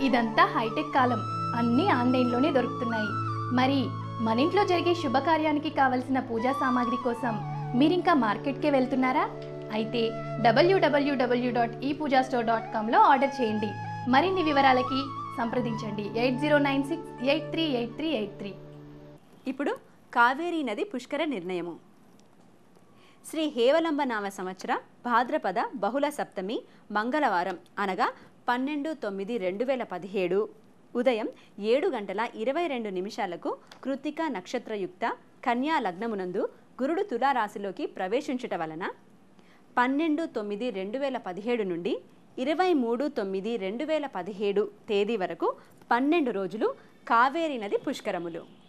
ఇదంతా హైటెక్ కాలం అన్నీ ఆన్లైన్లోనే దొరుకుతున్నాయి మరి మన ఇంట్లో జరిగే శుభకార్యానికి కావలసిన పూజా సామాగ్రి కోసం మీరింకా మార్కెట్కే వెళ్తున్నారా అయితే W W W dot e Pooja store dot కామ్లో ఆర్డర్ చేయండి మరిన్ని వివరాలకి సంప్రదించండి eight zero nine six eight three eight three eight three ఇప్పుడు కావేరీ నది పుష్కర నిర్ణయము శ్రీ హేవలంబ నామ సంవత్సర భాద్రపద బహుళ సప్తమి మంగళవారం అనగా పన్నెండు తొమ్మిది రెండు వేల పదిహేడు ఉదయం ఏడు గంటల ఇరవై రెండు నిమిషాలకు కృత్తిక నక్షత్రయుక్త కన్యా లగ్నమునందు గురుడు తులారాశిలోకి ప్రవేశించుట వలన పన్నెండు తొమ్మిది రెండు వేల పదిహేడు నుండి ఇరవై మూడు తొమ్మిది రెండు వేల పదిహేడు తేదీ వరకు పన్నెండు రోజులు కావేరీ నది పుష్కరములు